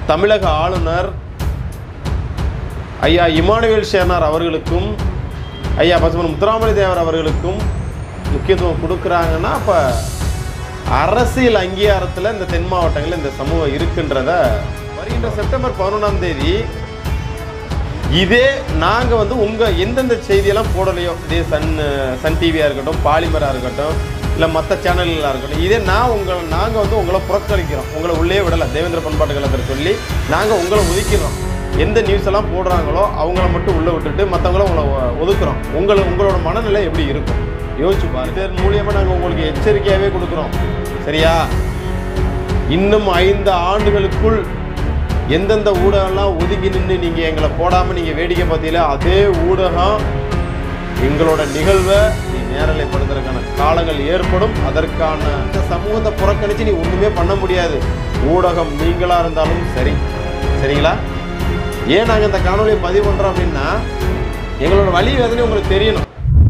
தமிழக ஆளுநர் ஐயா இமானுவேல் ஷேர்னார் அவர்களுக்கும் ஐயா பசுமன் முத்துராமலி தேவர் அவர்களுக்கும் முக்கியத்துவம் கொடுக்குறாங்கன்னா அப்போ அரசியல் அங்கீகாரத்தில் இந்த தென் மாவட்டங்களில் இந்த சமூகம் இருக்குன்றத வருகின்ற செப்டம்பர் பதினொன்றாம் தேதி இதே நாங்கள் வந்து உங்கள் எந்தெந்த செய்தியெல்லாம் போடலையோ இதே சன் சன் டிவியாக இருக்கட்டும் பாலிமராக இருக்கட்டும் இல்லை மற்ற சேனல்களாக இருக்கட்டும் இதே நான் உங்களை நாங்கள் வந்து உங்களை புறக்கணிக்கிறோம் உங்களை உள்ளே விடலை தேவேந்திர பண்பாட்டு கழகத்தில் சொல்லி நாங்கள் உங்களை ஒதுக்கிறோம் எந்த நியூஸ் எல்லாம் போடுறாங்களோ அவங்கள மட்டும் உள்ளே விட்டுட்டு மற்றவங்கள உங்களை ஒ- ஒதுக்குறோம் உங்களை உங்களோட மனநிலை எப்படி இருக்கும் யோசிச்சு பாருங்க இதன் மூலியமாக நாங்கள் உங்களுக்கு எச்சரிக்கையாகவே கொடுக்குறோம் சரியா இன்னும் ஐந்து ஆண்டுகளுக்குள் எந்தெந்த ஊடகம்லாம் ஒதுங்கி நின்று நீங்கள் எங்களை போடாமல் நீங்கள் வேடிக்கை பார்த்தீங்களோ அதே ஊடகம் எங்களோட நிகழ்வை நீ நேரலைப்படுத்துறதுக்கான காலங்கள் ஏற்படும் அதற்கான இந்த சமூகத்தை புறக்கணித்து நீ ஒன்றுமே பண்ண முடியாது ஊடகம் நீங்களாக இருந்தாலும் சரி சரிங்களா ஏன் நாங்கள் இந்த காணொலியை பதிவு பண்ணுறோம் அப்படின்னா எங்களோட வழி வேதனை உங்களுக்கு தெரியணும்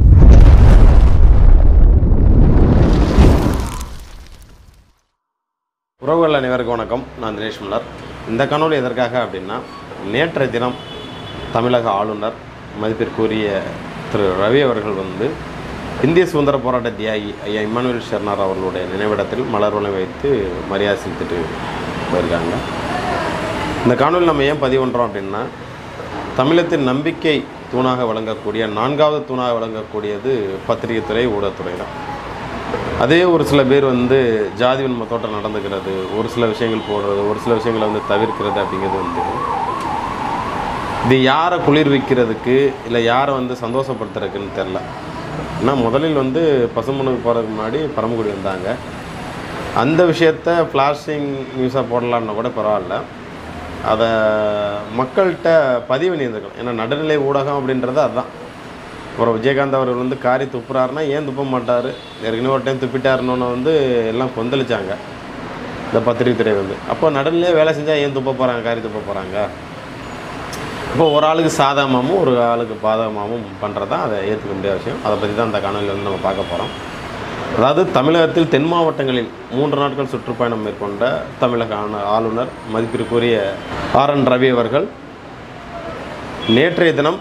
உறவுகள் அனைவருக்கும் வணக்கம் நான் தினேஷ் மலர் இந்த காணொலி எதற்காக அப்படின்னா நேற்றைய தினம் தமிழக ஆளுநர் மதிப்பிற்குரிய திரு ரவி அவர்கள் வந்து இந்திய சுதந்திர போராட்ட தியாகி ஐயா இமானுவேல் ஷெர்னார் அவர்களுடைய நினைவிடத்தில் மலர் வளம் வைத்து மரியாதை செலுத்திட்டு போயிருக்காங்க இந்த காணொலி நம்ம ஏன் பதிவு பண்ணுறோம் அப்படின்னா தமிழத்தின் நம்பிக்கை தூணாக விளங்கக்கூடிய நான்காவது தூணாக விளங்கக்கூடியது பத்திரிகை துறை ஊடகத்துறை தான் அதே ஒரு சில பேர் வந்து ஜாதி வன்மத்தோட்டம் நடந்துக்கிறது ஒரு சில விஷயங்கள் போடுறது ஒரு சில விஷயங்களை வந்து தவிர்க்கிறது அப்படிங்கிறது வந்து இது யாரை குளிர்விக்கிறதுக்கு இல்லை யாரை வந்து சந்தோஷப்படுத்துறதுக்குன்னு தெரில ஏன்னா முதலில் வந்து பசுமனுக்கு போகிறதுக்கு முன்னாடி பரமக்குடி வந்தாங்க அந்த விஷயத்த ஃப்ளாஷிங் நியூஸாக போடலான்னா கூட பரவாயில்ல அதை மக்கள்கிட்ட பதிவு பண்ணியிருந்துருக்கலாம் ஏன்னா நடுநிலை ஊடகம் அப்படின்றது அதுதான் அப்புறம் விஜயகாந்த் அவர்கள் வந்து காரி துப்புறாருன்னா ஏன் துப்ப மாட்டார் ஏற்கனவே ஒரு டைம் துப்பிட்டாருன்னு வந்து எல்லாம் கொந்தளிச்சாங்க இந்த பத்திரிகை துறை வந்து அப்போ நடுநிலையே வேலை செஞ்சால் ஏன் துப்ப போகிறாங்க காரி துப்ப போகிறாங்க இப்போ ஒரு ஆளுக்கு சாதகமாகவும் ஒரு ஆளுக்கு பாதகமாகவும் பண்ணுறது தான் அதை ஏற்றுக்க முடியாத விஷயம் அதை பற்றி தான் அந்த காணொலியில் வந்து நம்ம பார்க்க போகிறோம் அதாவது தமிழகத்தில் தென் மாவட்டங்களில் மூன்று நாட்கள் சுற்றுப்பயணம் மேற்கொண்ட தமிழக ஆண- ஆளுநர் மதிப்பிற்குரிய ஆர் என் ரவி அவர்கள் நேற்றைய தினம்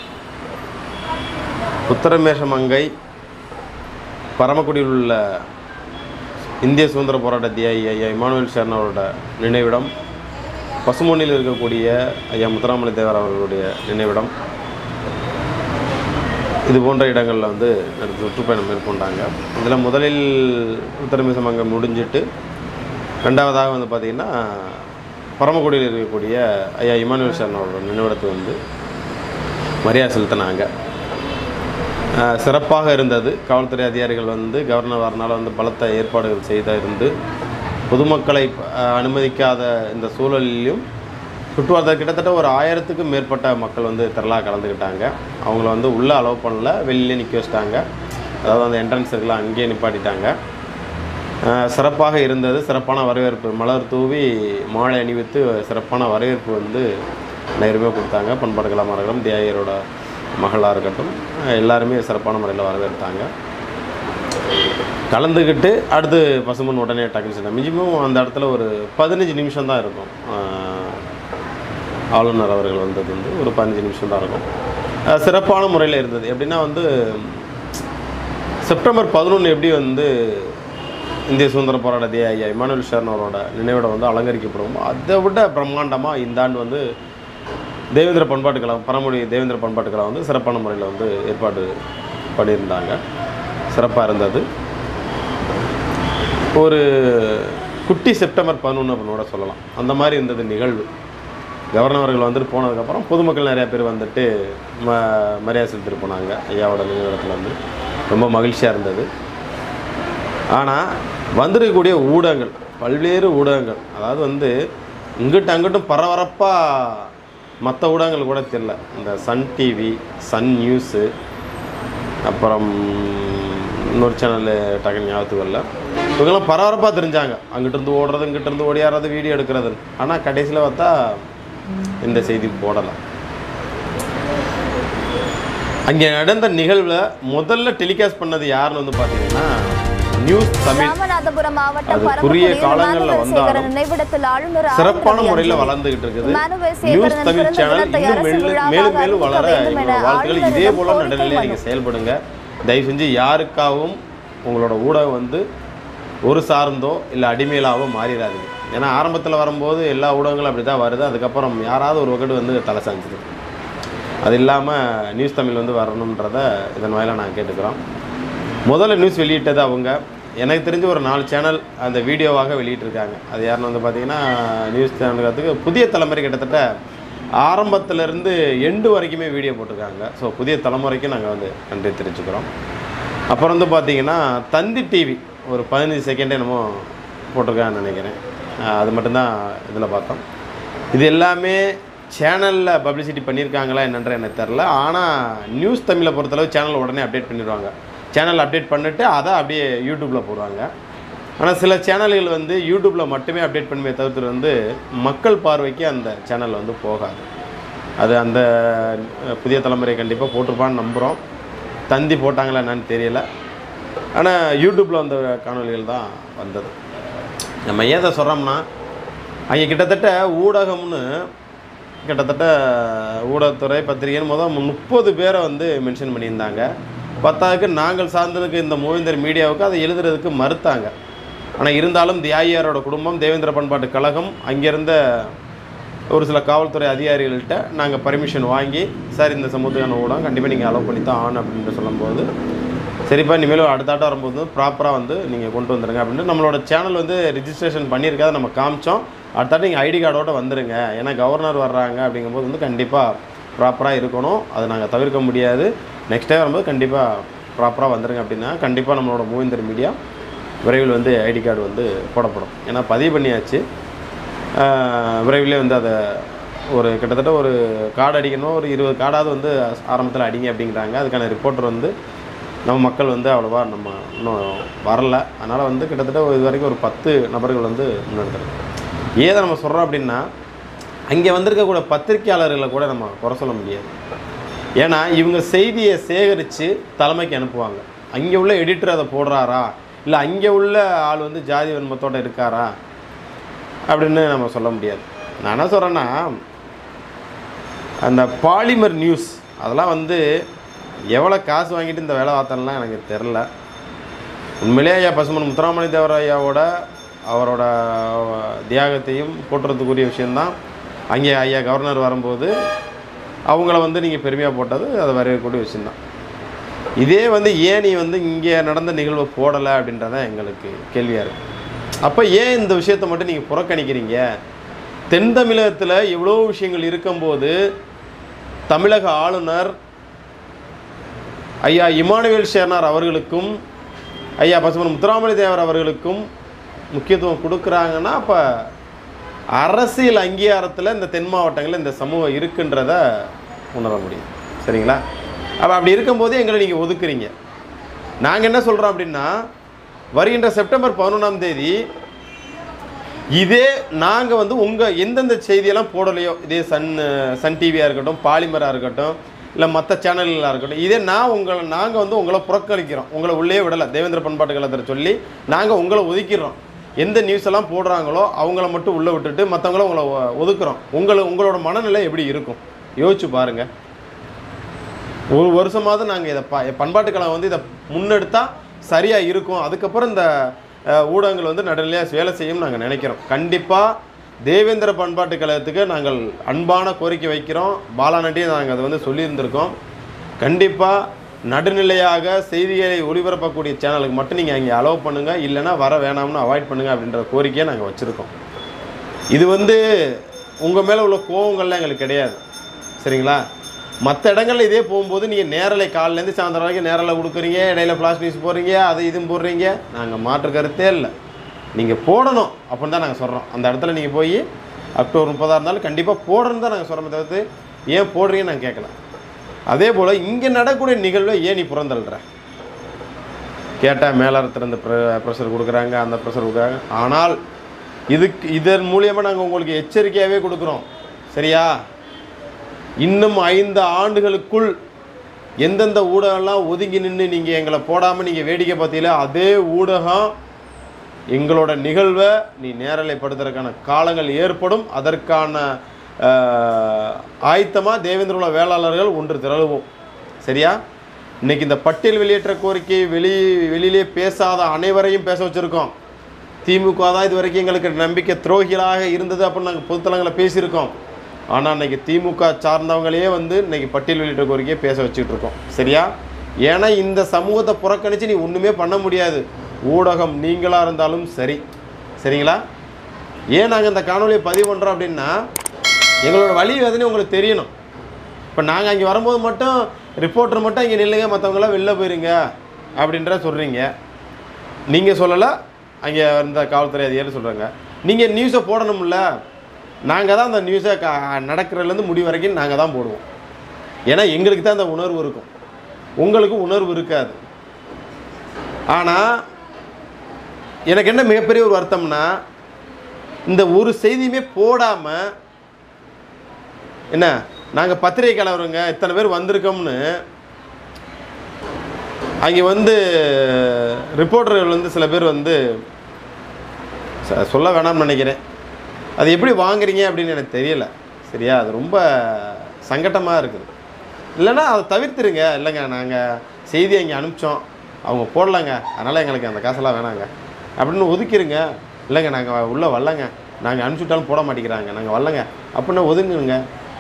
உத்தரமேஷமங்கை பரமக்குடியில் உள்ள இந்திய சுதந்திர போராட்ட தியாகி ஐயா இமானுவேல் ஷர்னவரோட நினைவிடம் பசுமொன்னில் இருக்கக்கூடிய ஐயா முத்துராமலிங்க தேவர் அவர்களுடைய நினைவிடம் இது போன்ற இடங்களில் வந்து நடந்து சுற்றுப்பயணம் மேற்கொண்டாங்க இதில் முதலில் உத்தரமேசமங்கை முடிஞ்சிட்டு ரெண்டாவதாக வந்து பார்த்திங்கன்னா பரமக்குடியில் இருக்கக்கூடிய ஐயா இமானுவேல் ஷர்னவரோட நினைவிடத்தை வந்து மரியாதை செலுத்தினாங்க அஹ் சிறப்பாக இருந்தது காவல்துறை அதிகாரிகள் வந்து கவர்னர் வரனால வந்து பலத்த ஏற்பாடுகள் செய்த இருந்து பொதுமக்களை அஹ், அனுமதிக்காத இந்த சூழலிலும் சுற்றுவாரத்தில் கிட்டத்தட்ட ஒரு ஆயிரத்துக்கும் மேற்பட்ட மக்கள் வந்து திரளாக கலந்துக்கிட்டாங்க அவங்கள வந்து உள்ளே அலோவ் பண்ணல வெளியிலே நிற்க வச்சிட்டாங்க அதாவது அந்த என்ட்ரன்ஸ் இருக்கலாம் அங்கேயே நிப்பாட்டிட்டாங்க அஹ், சிறப்பாக இருந்தது சிறப்பான வரவேற்பு மலர் தூவி மாலை அணிவித்து சிறப்பான வரவேற்பு வந்து நேருமே கொடுத்தாங்க பண்பாடு கலாமாரர்களும் தியாகியரோட மகளாக இருக்கட்டும் அஹ், எல்லாருமே சிறப்பான முறையில் வரவேற்றாங்க கலந்துக்கிட்டு அடுத்து பசுமன் உடனே டக்குன்னு சொன்னாங்க மினிமம் அந்த இடத்துல ஒரு பதினஞ்சு நிமிஷம் தான் இருக்கும் அஹ், ஆளுநர் அவர்கள் வந்தது வந்து ஒரு பதினஞ்சு நிமிஷம் தான் இருக்கும் அஹ், சிறப்பான முறையில் இருந்தது எப்படின்னா வந்து செப்டம்பர் பதினொன்று எப்படி வந்து இந்திய சுதந்திர போராட்ட தியாகி இமானுவேல் ஷர்ன் அவரோட நினைவிடம் வந்து அலங்கரிக்கப்படும் அதை விட பிரம்மாண்டமாக இந்த ஆண்டு வந்து தேவேந்திர பண்பாட்டு கழகம் பரமொழி தேவேந்திர பண்பாட்டு கழகம் வந்து சிறப்பான முறையில் வந்து ஏற்பாடு பண்ணியிருந்தாங்க சிறப்பாக இருந்தது ஒரு குட்டி செப்டம்பர் பதினொன்று அப்படின்னு கூட சொல்லலாம் அந்த மாதிரி இருந்தது நிகழ்வு கவர்னர் அவர்கள் வந்துட்டு போனதுக்கப்புறம் பொதுமக்கள் நிறையா பேர் வந்துட்டு ம மரியாதை செலுத்திட்டு போனாங்க ஐயாவோட நினைவிடத்தில் வந்து ரொம்ப மகிழ்ச்சியாக இருந்தது ஆனால் வந்திருக்கக்கூடிய ஊடகங்கள் பல்வேறு ஊடகங்கள் அதாவது வந்து இங்கிட்டு அங்கிட்டும் பரபரப்பாக மற்ற ஊடகங்கள் கூட தெரில இந்த சன் டிவி சன் நியூஸு அப்புறம் இன்னொரு சேனல் டக்குனு ஞாபகத்துக்கு வரல இவங்கெல்லாம் பரபரப்பாக தெரிஞ்சாங்க அங்கிட்டு இருந்து ஓடுறது இங்கிட்டு இருந்து ஓடியாடுறது வீடியோ எடுக்கிறது ஆனால் கடைசியில் பார்த்தா இந்த செய்தி போடலை அங்கே நடந்த நிகழ்வில் முதல்ல டெலிகாஸ்ட் பண்ணது யாருன்னு வந்து பார்த்தீங்கன்னா நியூஸ் தமிழ் ராமநாதபுரம் மாவட்டம் அது பரமக்குடியில் குறுகிய காலங்கள்ல மாணவர் சேகரன் வந்தாலும் நினைவிடத்தில் ஆளுநர் ஆர். சிறப்பான ரவி முறையில் அஞ்சலி. வளர்ந்துகிட்டு இருக்குது மாணவர் நியூஸ் சேகரன் தமிழ் பிறந்த சேனல் தினத்தை இன்னும் அரசு மேலும் விழாவாக மேலும் மேலும் அறிவிக்க வளர வேண்டும் என எங்களோட வாழ்த்துக்கள் இதே ஆளுநரிடம் போல கோரிக்கை நடுநிலையாக மனு. நீங்கள் செயல்படுங்க தயவு செஞ்சு யாருக்காகவும் உங்களோட ஊடகம் வந்து ஒரு சார்ந்தோ இல்லை அடிமையிலாவோ மாறிடாதீங்க ஏன்னா ஆரம்பத்தில் வரும்போது எல்லா ஊடகங்களும் அப்படி தான் வருது அதுக்கப்புறம் யாராவது ஒரு வகடு வந்து தலை சாஞ்சிது அது இல்லாமல் நியூஸ் தமிழ் வந்து வரணுன்றத இதன் வாயிலாக நாங்கள் கேட்டுக்கிறோம் முதல்ல நியூஸ் வெளியிட்டது அவங்க எனக்கு தெரிஞ்ச ஒரு நாலு சேனல் அந்த வீடியோவாக வெளியிட்டிருக்காங்க அது யாருன்னு வந்து பார்த்தீங்கன்னா நியூஸ் சேனலுக்கு புதிய தலைமுறை கிட்டத்தட்ட ஆரம்பத்திலேருந்து எண்டு வரைக்குமே வீடியோ போட்டிருக்காங்க ஸோ புதிய தலைமுறைக்கு நாங்கள் வந்து நன்றி தெரிவிச்சுக்கிறோம் அப்புறம் வந்து பார்த்தீங்கன்னா தந்தி டிவி ஒரு பதினஞ்சு செகண்ட் என்னமோ போட்டிருக்காங்கன்னு நினைக்கிறேன் அஹ் அது மட்டும்தான் இதில் பார்த்தோம் இது எல்லாமே சேனலில் பப்ளிசிட்டி பண்ணியிருக்காங்களா என்னன்ற எனக்கு தெரில ஆனால் நியூஸ் தமிழை பொறுத்தளவு சேனல் உடனே அப்டேட் பண்ணிடுவாங்க சேனல் அப்டேட் பண்ணிவிட்டு அதை அப்படியே யூடியூப்பில் போடுவாங்க ஆனால் சில சேனல்கள் வந்து யூடியூப்பில் மட்டுமே அப்டேட் பண்ணுமே தவிர்த்து வந்து மக்கள் பார்வைக்கு அந்த சேனல் வந்து போகாது அது அந்த அஹ், புதிய தலைமுறை கண்டிப்பாக போட்டிருப்பான்னு நம்புகிறோம் தந்தி போட்டாங்களா என்னன்னு தெரியல ஆனால் யூடியூப்பில் வந்த காணொளிகள் தான் வந்தது நம்ம ஏதை சொல்கிறோம்னா அங்கே கிட்டத்தட்ட ஊடகம்னு கிட்டத்தட்ட ஊடகத்துறை பத்திரிகைன்னு முதல் முப்பது பேரை வந்து மென்ஷன் பண்ணியிருந்தாங்க பத்தாவுக்கு நாங்கள் சார்ந்திருக்க இந்த மூவேந்தர் மீடியாவுக்கு அதை எழுதுறதுக்கு மறுத்தாங்க ஆனால் இருந்தாலும் தியாகியாரோட குடும்பம் தேவேந்திர பண்பாட்டு கழகம் அங்கேருந்த ஒரு சில காவல்துறை அதிகாரிகள்கிட்ட நாங்கள் பர்மிஷன் வாங்கி சார் இந்த சமூகத்துக்கான ஊடகம் கண்டிப்பாக நீங்கள் அலோவ் பண்ணி தான் ஆகணும் அப்படின்னு சொல்லும்போது சரிப்பா இனிமேல் அடுத்த ஆட்டம் வரும்போது ப்ராப்பராக வந்து நீங்கள் கொண்டு வந்துருங்க அப்படின்ட்டு நம்மளோட சேனல் வந்து ரிஜிஸ்ட்ரேஷன் பண்ணியிருக்காத நம்ம காமிச்சோம் அடுத்தாட்டி நீங்கள் ஐடி கார்டோட வந்துருங்க ஏன்னா கவர்னர் வர்றாங்க அப்படிங்கும்போது வந்து கண்டிப்பாக ப்ராப்பராக இருக்கணும் அதை நாங்கள் தவிர்க்க முடியாது நெக்ஸ்ட் டே வரும்போது கண்டிப்பாக ப்ராப்பராக வந்துருங்க அப்படின்னா கண்டிப்பாக நம்மளோட மூவிந்தர் மீடியா விரைவில் வந்து ஐடி கார்டு வந்து போடப்படும் ஏன்னா பதிவு பண்ணியாச்சு ஆஹ் விரைவிலே வந்து அதை ஒரு கிட்டத்தட்ட ஒரு கார்டு அடிக்கணும் ஒரு இருபது கார்டாவது வந்து ஆரம்பத்தில் அடிங்க அப்படிங்கிறாங்க அதுக்கான ரிப்போர்ட்டர் வந்து நம்ம மக்கள் வந்து அவ்வளோவா நம்ம இன்னும் வரல அதனால் வந்து கிட்டத்தட்ட இது வரைக்கும் ஒரு பத்து நபர்கள் வந்து முன்னெடுத்துருக்கு ஏதை நம்ம சொல்கிறோம் அப்படின்னா அங்கே வந்திருக்கக்கூடிய பத்திரிக்கையாளர்களை கூட நம்ம குறை சொல்ல முடியாது ஏன்னா இவங்க செய்தியை சேகரித்து தலைமைக்கு அனுப்புவாங்க அங்கே உள்ள எடிட்டர் அதை போடுறாரா இல்லை அங்கே உள்ள ஆள் வந்து ஜாதி வன்மத்தோடு இருக்காரா அப்படின்னு நம்ம சொல்ல முடியாது நான் என்ன சொல்கிறேன்னா அந்த பாலிமர் நியூஸ் அதெல்லாம் வந்து எவ்வளோ காசு வாங்கிட்டு இந்த வேலை பார்த்தலாம் எனக்கு தெரில உண்மையிலேயே ஐயா பசுமன் முத்துராமலிங்க தேவர் ஐயாவோட அவரோட தியாகத்தையும் போற்றுறதுக்குரிய விஷயந்தான் அங்கே ஐயா கவர்னர் வரும்போது அவங்கள வந்து நீங்கள் பெருமையாக போட்டது அதை வரவேற்கக்கூடிய விஷயந்தான் இதே வந்து ஏன் நீ வந்து இங்கே நடந்த நிகழ்வை போடலை அப்படின்றதான் எங்களுக்கு கேள்வியாக இருக்குது அப்போ ஏன் இந்த விஷயத்தை மட்டும் நீங்கள் புறக்கணிக்கிறீங்க தென் தமிழகத்தில் எவ்வளோ விஷயங்கள் இருக்கும்போது தமிழக ஆளுநர் ஐயா இமானுவேல் ஷேர்னார் அவர்களுக்கும் ஐயா பசுமன் முத்துராமலி தேவர் அவர்களுக்கும் முக்கியத்துவம் கொடுக்குறாங்கன்னா அப்போ அரசியல் அங்கீகாரத்தில் இந்த தென் மாவட்டங்களில் இந்த சமூகம் இருக்குன்றத உணர முடியும் சரிங்களா அப்போ அப்படி இருக்கும்போது எங்களை நீங்கள் ஒதுக்குறீங்க நாங்கள் என்ன சொல்கிறோம் அப்படின்னா வருகின்ற செப்டம்பர் பதினொன்றாம் தேதி இதே நாங்கள் வந்து உங்கள் எந்தெந்த செய்தியெல்லாம் போடலையோ இதே சன் சன் டிவியாக இருக்கட்டும் பாலிமராக இருக்கட்டும் இல்லை மற்ற சேனல்களாக இருக்கட்டும் இதே நான் உங்களை நாங்கள் வந்து உங்களை புறக்கணிக்கிறோம் உங்களை உள்ளே விடலை தேவேந்திர பண்பாட்டு கழகத்தை சொல்லி நாங்கள் உங்களை ஒதுக்கிடுறோம் எந்த நியூஸ் எல்லாம் போடுறாங்களோ அவங்கள மட்டும் உள்ளே விட்டுட்டு மற்றவங்கள உங்களை ஒ- ஒதுக்குறோம் உங்களை உங்களோட மனநிலை எப்படி இருக்கும் யோசிச்சு பாருங்கள் ஒரு வருஷமாவது நாங்கள் இதை ப பண்பாட்டு கழகம் வந்து இதை முன்னெடுத்தா சரியாக இருக்கும் அதுக்கப்புறம் இந்த அஹ், ஊடகங்கள் வந்து நடுநிலையாக வேலை செய்யும் நாங்கள் நினைக்கிறோம் கண்டிப்பாக தேவேந்திர பண்பாட்டு கழகத்துக்கு நாங்கள் அன்பான கோரிக்கை வைக்கிறோம் பாலாநட்டியும் நாங்கள் அதை வந்து சொல்லியிருந்திருக்கோம் கண்டிப்பாக நடுநிலையாக செய்திகளை ஒளிபரப்பக்கூடிய சேனலுக்கு மட்டும் நீங்கள் அங்கே அலோவ் பண்ணுங்கள் இல்லைன்னா வர வேணாம்னு அவாய்ட் பண்ணுங்கள் அப்படின்ற கோரிக்கையை நாங்கள் வச்சுருக்கோம் இது வந்து உங்கள் மேலே உள்ள கோவங்கள்லாம் எங்களுக்கு கிடையாது சரிங்களா மற்ற இடங்கள்ல இதே போகும்போது நீங்கள் நேரலை காலிலேருந்து சாயந்தரம் வரைக்கும் நேரலை கொடுக்குறீங்க இடையில ஃப்ளாஷ் நியூஸ் போடுறீங்க அது இதுவும் போடுறீங்க நாங்கள் மாற்று கருத்தே இல்லை நீங்கள் போடணும் அப்படின்னு தான் நாங்கள் சொல்கிறோம் அந்த இடத்துல நீங்கள் போய் அக்டோபர் முப்பதாக இருந்தாலும் கண்டிப்பாக போடணும்னு தான் நாங்கள் சொல்கிறோம் தவிர்த்து ஏன் போடுறீங்கன்னு நான் கேட்கல அதே போல் இங்கே நடக்கக்கூடிய நிகழ்வை ஏன் நீ புறந்தள்ளுற கேட்டால் மேலாரத்துலேருந்து ப்ரெஷர் கொடுக்குறாங்க அந்த ப்ரெஷர் கொடுக்குறாங்க ஆனால் இதுக்கு இதன் மூலியமாக நாங்கள் உங்களுக்கு எச்சரிக்கையாகவே கொடுக்குறோம் சரியா இன்னும் ஐந்து ஆண்டுகளுக்குள் எந்தெந்த ஊடகம்லாம் ஒதுங்கி நின்று நீங்கள் எங்களை போடாமல் நீங்கள் வேடிக்கை பார்த்தீங்களோ அதே ஊடகம் எங்களோட நிகழ்வை நீ நேரலைப்படுத்துறதுக்கான காலங்கள் ஏற்படும் அதற்கான ஆயத்தமாக தேவேந்திரகுல வேளாளர்கள் ஒன்று திரளுவோம் சரியா இன்னைக்கு இந்த பட்டியல் வெளியேற்ற கோரிக்கை வெளி வெளியிலே பேசாத அனைவரையும் பேச வச்சுருக்கோம் திமுக தான் இது வரைக்கும் எங்களுக்கு நம்பிக்கை துரோகிகளாக இருந்தது அப்படின்னு நாங்கள் பொதுத்தலங்களை பேசியிருக்கோம் ஆனால் இன்னைக்கு திமுக சார்ந்தவங்களே வந்து இன்னைக்கு பட்டியல் வெளியிட்ட கோரிக்கையை பேச வச்சுட்டு இருக்கோம் சரியா ஏன்னா இந்த சமூகத்தை புறக்கணித்து நீ ஒன்றுமே பண்ண முடியாது ஊடகம் நீங்களாக இருந்தாலும் சரி சரிங்களா ஏன் நாங்கள் இந்த காணொலியை பதிவு பண்ணுறோம் அப்படின்னா எங்களோட வழி வேதனை உங்களுக்கு தெரியணும் இப்போ நாங்கள் அங்கே வரும்போது மட்டும் ரிப்போர்ட்டர் மட்டும் இங்கே நில்லுங்க மற்றவங்களாம் வெளில போயிருங்க அப்படின்ற சொல்கிறீங்க நீங்கள் சொல்லலை அங்கே இருந்த காவல்துறை அதிகாரி சொல்கிறாங்க நீங்கள் நியூஸை போடணும்ல நாங்கள் தான் அந்த நியூஸை க நடக்கிறதுலேருந்து முடி வரைக்கும் நாங்கள் தான் போடுவோம் ஏன்னா எங்களுக்கு தான் அந்த உணர்வு இருக்கும் உங்களுக்கு உணர்வு இருக்காது ஆனால் எனக்கு என்ன மிகப்பெரிய ஒரு வருத்தம்னா இந்த ஒரு செய்தியுமே போடாமல் என்ன நாங்கள் பத்திரிகை கலவரங்க இத்தனை பேர் வந்திருக்கோம்னு அங்கே வந்து ரிப்போர்ட்டர்கள் வந்து சில பேர் வந்து ச- சொல்ல வேணாம்னு நினைக்கிறேன் அது எப்படி வாங்குறீங்க அப்படின்னு எனக்கு தெரியல சரியா அது ரொம்ப சங்கட்டமாக இருக்குது இல்லைன்னா அதை தவிர்த்துருங்க இல்லைங்க நாங்கள் செய்தி அங்கே அனுப்பிச்சோம் அவங்க போடலங்க அதனால் எங்களுக்கு அந்த காசெல்லாம் வேணாங்க அப்படின்னு ஒதுக்கிருங்க இல்லைங்க நாங்கள் உள்ளே வரலங்க நாங்கள் அனுப்பிச்சுட்டாலும் போட மாட்டேங்கிறாங்க நாங்கள் வரலங்க அப்படின்னு ஒதுங்குங்க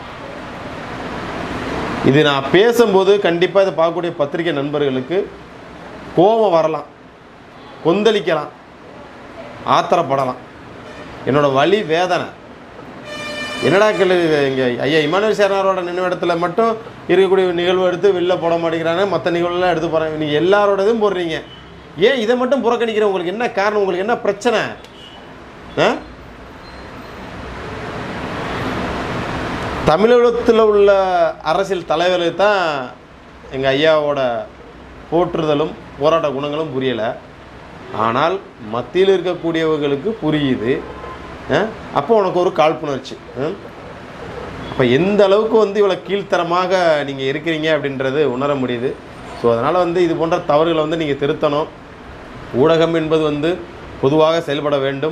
இது நான் பேசும்போது கண்டிப்பாக இதை பார்க்கக்கூடிய பத்திரிகை நண்பர்களுக்கு கோபம் வரலாம் கொந்தளிக்கலாம் ஆத்திரப்படலாம் என்னோட வலி வேதனை என்னடா கேள்வி இங்கே ஐயா இமானுவேல் சேரனாரோட நினைவிடத்துல மட்டும் இருக்கக்கூடிய நிகழ்வு எடுத்து வெளில போட மாட்டேங்கிறாங்க மற்ற நிகழ்வுலாம் எடுத்து போகிறாங்க நீங்கள் எல்லாரோடதும் போடுறீங்க ஏன் இதை மட்டும் புறக்கணிக்கிற உங்களுக்கு என்ன காரணம் உங்களுக்கு என்ன பிரச்சனை ஆ தமிழகத்தில் உள்ள அரசியல் தலைவர்களுக்கு தான் எங்கள் ஐயாவோட போற்றுதலும் போராட்ட குணங்களும் புரியலை ஆனால் மத்தியில் இருக்கக்கூடியவர்களுக்கு புரியுது அஹ், அப்போ உனக்கு ஒரு காழ்ப்புணர்ச்சி அப்போ எந்த அளவுக்கு வந்து இவ்வளோ கீழ்த்தரமாக நீங்கள் இருக்கிறீங்க அப்படின்றது உணர முடியுது ஸோ அதனால் வந்து இது போன்ற தவறுகளை வந்து நீங்கள் திருத்தணும் ஊடகம் என்பது வந்து பொதுவாக செயல்பட வேண்டும்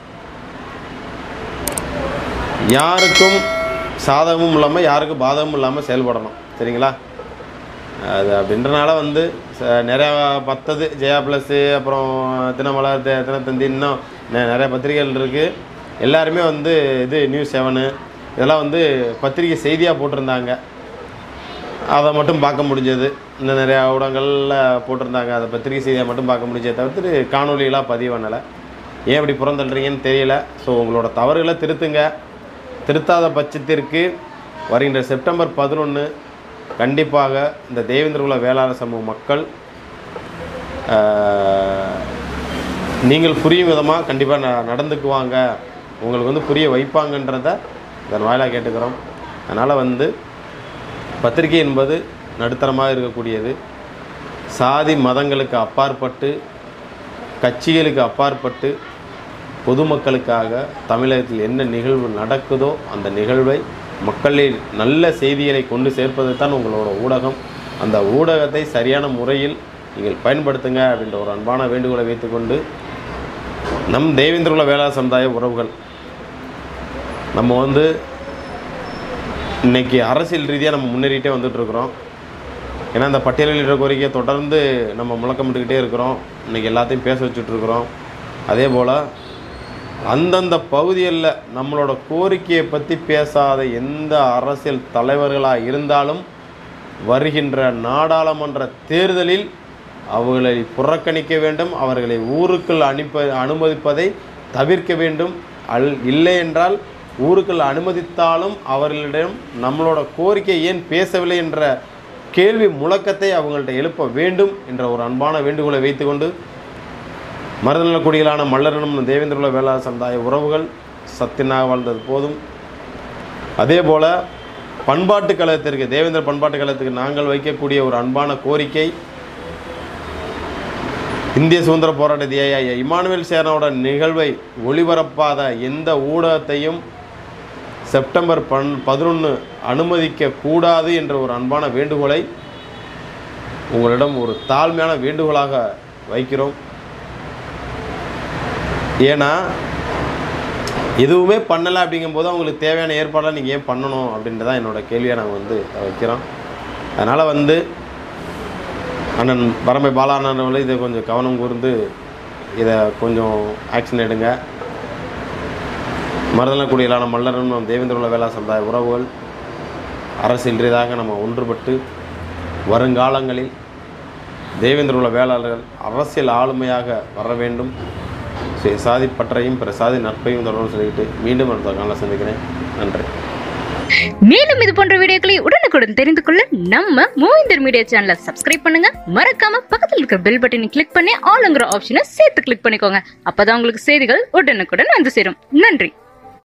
யாருக்கும் சாதகமும் இல்லாமல் யாருக்கும் பாதகமும் இல்லாமல் செயல்படணும் சரிங்களா அது அப்படின்றனால வந்து ச- நிறையா பத்தது ஜெயா ப்ளஸ்ஸு அப்புறம் தினமலர் தி- தினத்தந்தி இன்னும் நெ- நிறைய பத்திரிகைகள் இருக்குது எல்லாருமே வந்து இது நியூஸ் செவனு இதெல்லாம் வந்து பத்திரிகை செய்தியாக போட்டிருந்தாங்க அதை மட்டும் பார்க்க முடிஞ்சது இன்னும் நிறையா ஊடகங்களில் போட்டிருந்தாங்க அதை பத்திரிகை செய்தியாக மட்டும் பார்க்க முடிஞ்சதை தவிர்த்து காணொலியெலாம் பதிவு பண்ணலை ஏன் இப்படி புறந்தள்ளுறீங்கன்னு தெரியல ஸோ உங்களோட தவறுகளை திருத்துங்க திருத்தாத பட்சத்திற்கு வருகின்ற செப்டம்பர் பதினொன்று கண்டிப்பாக இந்த தேவேந்திரகுல வேளாளர் சமூக மக்கள் ஆஹ், நீங்கள் புரியும் விதமாக கண்டிப்பாக ந நடந்துக்குவாங்க உங்களுக்கு வந்து புரிய வைப்பாங்கன்றத இதன் வாயிலாக கேட்டுக்கிறோம் அதனால் வந்து பத்திரிகை என்பது நடுத்தரமாக இருக்கக்கூடியது சாதி மதங்களுக்கு அப்பாற்பட்டு கட்சிகளுக்கு அப்பாற்பட்டு பொதுமக்களுக்காக தமிழகத்தில் என்ன நிகழ்வு நடக்குதோ அந்த நிகழ்வை மக்களில் நல்ல செய்திகளை கொண்டு சேர்ப்பது தான் உங்களோட ஊடகம் அந்த ஊடகத்தை சரியான முறையில் நீங்கள் பயன்படுத்துங்க அப்படின்ற ஒரு அன்பான வேண்டுகோளை வைத்துக்கொண்டு நம் தேவேந்திரகுல வேளாண் சமுதாய உறவுகள் நம்ம வந்து இன்னைக்கு அரசியல் ரீதியாக நம்ம முன்னேறிட்டே வந்துட்டு இருக்கிறோம் ஏன்னா இந்த பட்டியலிடுற கோரிக்கையை தொடர்ந்து நம்ம முழக்கமிட்டுக்கிட்டே இருக்கிறோம் இன்னைக்கு எல்லாத்தையும் பேச வச்சுட்டு இருக்கிறோம் அதே போல் அந்தந்த பகுதிகளில் நம்மளோட கோரிக்கையை பற்றி பேசாத எந்த அரசியல் தலைவர்களாக இருந்தாலும் வருகின்ற நாடாளுமன்ற தேர்தலில் அவர்களை புறக்கணிக்க வேண்டும் அவர்களை ஊருக்குள் அனுப்ப அனுமதிப்பதை தவிர்க்க வேண்டும் அல் இல்லை என்றால் ஊருக்குள் அனுமதித்தாலும் அவர்களிடம் நம்மளோட கோரிக்கை ஏன் பேசவில்லை என்ற கேள்வி முழக்கத்தை அவங்கள்ட்ட எழுப்ப வேண்டும் என்ற ஒரு அன்பான வேண்டுகோளை வைத்துக்கொண்டு மருதநல குடிகளான மல்லரனும் தேவேந்திரகுல வேளாண் சமுதாய உறவுகள் சத்தியனாக வாழ்ந்தது போதும் அதே போல் பண்பாட்டு கழகத்திற்கு தேவேந்திர பண்பாட்டு கழகத்துக்கு நாங்கள் வைக்கக்கூடிய ஒரு அன்பான கோரிக்கை இந்திய சுதந்திர போராட்ட தியாய இமானுவேல் சேனோட நிகழ்வை ஒளிபரப்பாத எந்த ஊடகத்தையும் செப்டம்பர் பன் பதினொன்று அனுமதிக்க கூடாது என்ற ஒரு அன்பான வேண்டுகோளை உங்களிடம் ஒரு தாழ்மையான வேண்டுகோளாக வைக்கிறோம் ஏன்னா எதுவுமே பண்ணலை அப்படிங்கும்போது அவங்களுக்கு தேவையான ஏற்பாடெல்லாம் நீங்கள் ஏன் பண்ணணும் அப்படின்றதான் என்னோட கேள்வியை நாங்கள் வந்து வைக்கிறோம் அதனால் வந்து அண்ணன் பரம்பை பாலாண்ணன் அவர்கள் இதை கொஞ்சம் கவனம் கூர்ந்து இதை கொஞ்சம் ஆக்ஷன் எடுங்க மருதனக்குடியிலான மல்லரும் நம் தேவேந்திரகுல வேளா சமுதாய உறவுகள் அரசியல் ரீதியாக நம்ம ஒன்றுபட்டு வருங்காலங்களில் தேவேந்திரகுல வேளாளர்கள் அரசியல் ஆளுமையாக வர வேண்டும் சுய சாதி பற்றையும் பிற சாதி நட்பையும் தொடர்பு சொல்லிக்கிட்டு மீண்டும் அடுத்த காலையில் சந்திக்கிறேன் நன்றி மேலும் இது போன்ற வீடியோக்களை உடனுக்குடன் தெரிந்து கொள்ள நம்ம மூவிந்தர் மீடியா சேனலை சப்ஸ்கிரைப் பண்ணுங்க மறக்காம பக்கத்தில் இருக்கிற பெல் பட்டனை கிளிக் பண்ணி ஆளுங்கிற ஆப்ஷனை சேர்த்து கிளிக் பண்ணிக்கோங்க அப்பதான் உங்களுக்கு செய்திகள் உடனுக்குடன் வந்து சேரும் நன்றி